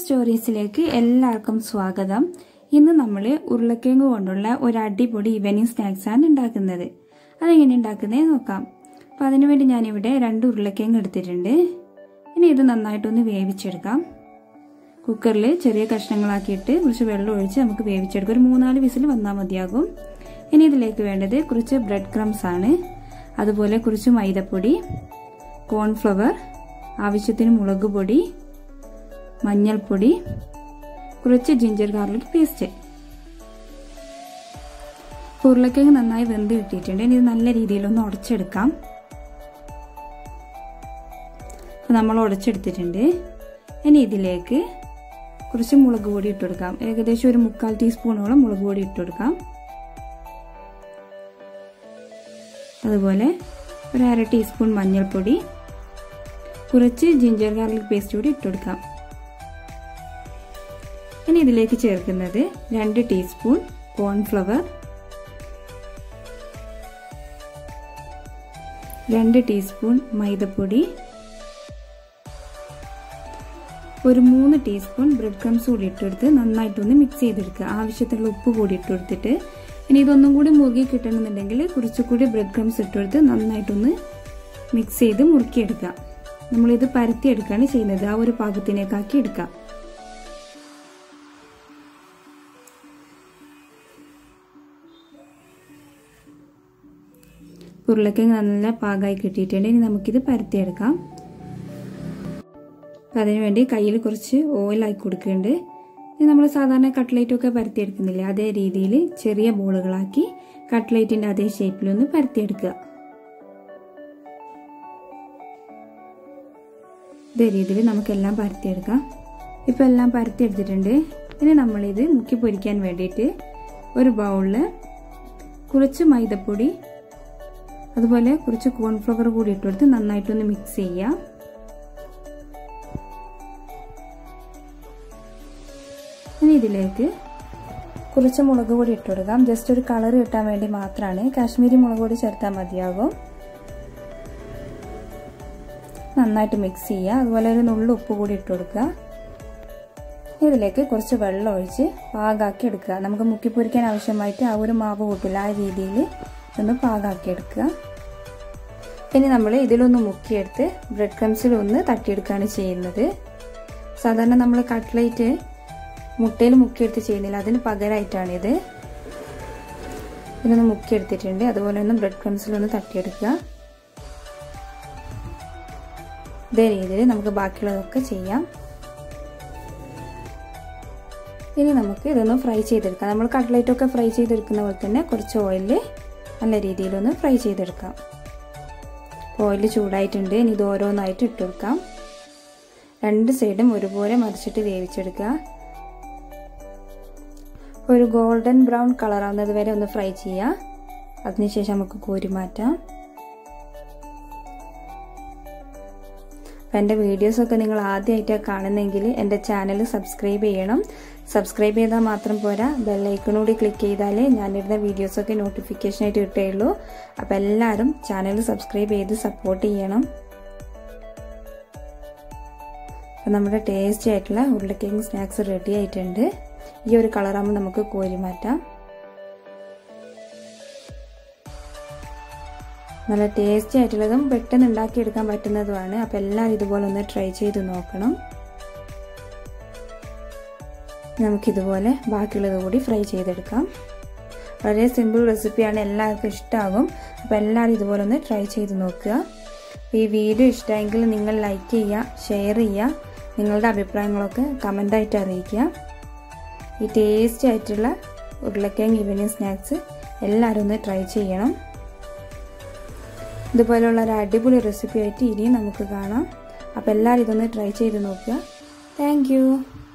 സ്റ്റോറീസിലേക്ക് എല്ലാവർക്കും സ്വാഗതം ഇന്ന് നമ്മൾ ഉരുളക്കിഴങ്ങ് കൊണ്ടുള്ള ഒരു അടിപൊളി ഈവനിങ് സ്നാക്സ് ആണ് ഉണ്ടാക്കുന്നത് അതെങ്ങനെ ഉണ്ടാക്കുന്നത് നോക്കാം അപ്പം അതിനുവേണ്ടി ഞാനിവിടെ രണ്ട് ഉരുളക്കിഴങ്ങ് എടുത്തിട്ടുണ്ട് ഇനി ഇത് നന്നായിട്ടൊന്ന് വേവിച്ചെടുക്കാം കുക്കറിൽ ചെറിയ കഷ്ണങ്ങളാക്കിയിട്ട് കുറച്ച് വെള്ളം ഒഴിച്ച് നമുക്ക് വേവിച്ചെടുക്കാം ഒരു മൂന്നാല് വിസിൽ വന്നാൽ മതിയാകും ഇനി ഇതിലേക്ക് വേണ്ടത് കുറച്ച് ബ്രെഡ് ക്രംസ് ആണ് അതുപോലെ കുറച്ച് മൈദപ്പൊടി കോൺഫ്ലവർ ആവശ്യത്തിന് മുളക് പൊടി മഞ്ഞൾപ്പൊടി കുറച്ച് ജിഞ്ചർ ഗാർലിക് പേസ്റ്റ് ഉരുളക്കിഴങ്ങ് നന്നായി വെന്ത് കിട്ടിയിട്ടുണ്ട് ഇനി ഇത് നല്ല രീതിയിലൊന്ന് ഉടച്ചെടുക്കാം നമ്മൾ ഉടച്ചെടുത്തിട്ടുണ്ട് ഇനി ഇതിലേക്ക് കുറച്ച് മുളക് പൊടി ഇട്ട് കൊടുക്കാം ഏകദേശം ഒരു മുക്കാൽ ടീസ്പൂണോളം മുളക് പൊടി ഇട്ട് കൊടുക്കാം അതുപോലെ ഒരു അര ടീസ്പൂൺ മഞ്ഞൾപ്പൊടി കുറച്ച് ജിഞ്ചർ ഗാർലിക് പേസ്റ്റ് കൂടി ഇട്ട് കൊടുക്കാം ഇനി ഇതിലേക്ക് ചേർക്കുന്നത് രണ്ട് ടീസ്പൂൺ കോൺഫ്ലവർ രണ്ട് ടീസ്പൂൺ മൈദപ്പൊടി ഒരു മൂന്ന് ടീസ്പൂൺ ബ്രെഡ് ക്രംസ് കൂടി ഇട്ടെടുത്ത് നന്നായിട്ടൊന്ന് മിക്സ് ചെയ്തെടുക്കുക ആവശ്യത്തിനുള്ള ഉപ്പ് കൂടി ഇട്ടെടുത്തിട്ട് ഇനി ഇതൊന്നും കൂടി മുറുകി കിട്ടണമെന്നുണ്ടെങ്കിൽ കുറച്ചുകൂടി ബ്രെഡ് ക്രംസ് ഇട്ടെടുത്ത് നന്നായിട്ടൊന്ന് മിക്സ് ചെയ്ത് മുറുക്കിയെടുക്കുക നമ്മളിത് പരത്തിയെടുക്കുകയാണ് ചെയ്യുന്നത് ആ ഒരു പാകത്തിനേക്കാക്കി എടുക്കാം ഉരുളക്കിഴങ്ങ് നല്ല പാകമായി കിട്ടിയിട്ടുണ്ട് ഇനി നമുക്കിത് പരത്തിയെടുക്കാം അപ്പം അതിനുവേണ്ടി കയ്യിൽ കുറച്ച് ഓയിലാക്കി കൊടുക്കുന്നുണ്ട് ഇത് നമ്മൾ സാധാരണ കട്ട്ലേറ്റൊക്കെ പരത്തിയെടുക്കുന്നില്ലേ അതേ രീതിയിൽ ചെറിയ ബോളുകളാക്കി കട്ട്ലേറ്റിൻ്റെ അതേ ഷേപ്പിലൊന്ന് പരത്തിയെടുക്കുക ഇതേ രീതിയിൽ നമുക്കെല്ലാം പരത്തിയെടുക്കാം ഇപ്പം എല്ലാം പരത്തിയെടുത്തിട്ടുണ്ട് ഇനി നമ്മളിത് മുക്കി പൊരിക്കാൻ വേണ്ടിയിട്ട് ഒരു ബൗളിൽ കുറച്ച് മൈദപ്പൊടി അതുപോലെ കുറച്ച് കോൺഫ്ലവർ കൂടി ഇട്ടുകൊടുത്ത് നന്നായിട്ടൊന്ന് മിക്സ് ചെയ്യുക ഇനി ഇതിലേക്ക് കുറച്ച് മുളക് പൊടി ഇട്ട് കൊടുക്കാം ജസ്റ്റ് ഒരു കളർ കിട്ടാൻ വേണ്ടി മാത്രമാണ് കാശ്മീരി മുളക് പൊടി ചേർത്താൽ മതിയാകും നന്നായിട്ട് മിക്സ് ചെയ്യുക അതുപോലെ ഒരു നുള്ളു ഉപ്പ് കൂടി ഇട്ട് കൊടുക്കുക ഇതിലേക്ക് കുറച്ച് വെള്ളം ഒഴിച്ച് പാകാക്കി എടുക്കുക നമുക്ക് മുക്കി പൊരിക്കാൻ ആവശ്യമായിട്ട് ആ ഒരു മാവ് കൂട്ടില്ല ആ രീതിയിൽ ഒന്ന് പാകാക്കി എടുക്കുക ഇനി നമ്മൾ ഇതിലൊന്ന് മുക്കിയെടുത്ത് ബ്രെഡ് ക്രംസിൽ ഒന്ന് തട്ടിയെടുക്കുകയാണ് ചെയ്യുന്നത് സാധാരണ നമ്മൾ കട്ട്ലേറ്റ് മുട്ടയിൽ മുക്കിയെടുത്ത് ചെയ്യുന്നില്ല അതിന് പകരമായിട്ടാണിത് ഇതൊന്ന് മുക്കിയെടുത്തിട്ടുണ്ട് അതുപോലെ ഒന്ന് ബ്രെഡ് ക്രംസിലൊന്ന് തട്ടിയെടുക്കുക ഇതേ രീതിയിൽ നമുക്ക് ബാക്കിയുള്ളതൊക്കെ ചെയ്യാം ഇനി നമുക്ക് ഇതൊന്ന് ഫ്രൈ ചെയ്തെടുക്കാം നമ്മൾ കട്ട്ലേറ്റൊക്കെ ഫ്രൈ ചെയ്തെടുക്കുന്ന പോലെ തന്നെ കുറച്ച് ഓയിൽ നല്ല രീതിയിലൊന്ന് ഫ്രൈ ചെയ്തെടുക്കാം ഓയിൽ ചൂടായിട്ടുണ്ട് ഇനി ഇത് ഓരോന്നായിട്ട് ഇട്ട് കൊടുക്കാം രണ്ട് സൈഡും ഒരുപോലെ മറിച്ചിട്ട് വേവിച്ചെടുക്കുക ഒരു ഗോൾഡൻ ബ്രൗൺ കളർ ആവുന്നത് വരെ ഒന്ന് ഫ്രൈ ചെയ്യുക അതിനുശേഷം നമുക്ക് കോരി മാറ്റാം അപ്പം എൻ്റെ വീഡിയോസൊക്കെ നിങ്ങൾ ആദ്യമായിട്ടാണ് കാണുന്നെങ്കിൽ എൻ്റെ ചാനൽ സബ്സ്ക്രൈബ് ചെയ്യണം സബ്സ്ക്രൈബ് ചെയ്താൽ മാത്രം പോരാ ബെല്ലൈക്കണൂടി ക്ലിക്ക് ചെയ്താലേ ഞാനിടുന്ന വീഡിയോസൊക്കെ നോട്ടിഫിക്കേഷനായിട്ട് കിട്ടുകയുള്ളൂ അപ്പോൾ എല്ലാവരും ചാനൽ സബ്സ്ക്രൈബ് ചെയ്ത് സപ്പോർട്ട് ചെയ്യണം അപ്പം നമ്മുടെ ടേസ്റ്റി ആയിട്ടുള്ള ഉരുളക്കിഴങ്ങ് സ്നാക്സ് റെഡി ആയിട്ടുണ്ട് ഈ ഒരു കളറാകുമ്പോൾ നമുക്ക് കോരി മാറ്റാം നല്ല ടേസ്റ്റി ആയിട്ടുള്ളതും പെട്ടെന്ന് ഉണ്ടാക്കിയെടുക്കാൻ പറ്റുന്നതുമാണ് അപ്പോൾ എല്ലാവരും ഇതുപോലെ ഒന്ന് ട്രൈ ചെയ്ത് നോക്കണം നമുക്കിതുപോലെ ബാക്കിയുള്ളത് കൂടി ഫ്രൈ ചെയ്തെടുക്കാം വളരെ സിമ്പിൾ റെസിപ്പിയാണ് എല്ലാവർക്കും ഇഷ്ടമാകും അപ്പോൾ എല്ലാവരും ഇതുപോലെ ഒന്ന് ട്രൈ ചെയ്ത് നോക്കുക ഈ വീഡിയോ ഇഷ്ടമെങ്കിൽ നിങ്ങൾ ലൈക്ക് ചെയ്യുക ഷെയർ ചെയ്യുക നിങ്ങളുടെ അഭിപ്രായങ്ങളൊക്കെ കമൻ്റായിട്ട് അറിയിക്കുക ഈ ടേസ്റ്റി ആയിട്ടുള്ള ഉരുളക്കിഴങ്ങ് ഈവനിങ് സ്നാക്സ് എല്ലാവരും ഒന്ന് ട്രൈ ചെയ്യണം ഇതുപോലുള്ള ഒരു അടിപൊളി റെസിപ്പി ആയിട്ട് ഇനിയും നമുക്ക് കാണാം അപ്പോൾ എല്ലാവരും ഇതൊന്ന് ട്രൈ ചെയ്ത് നോക്കുക താങ്ക്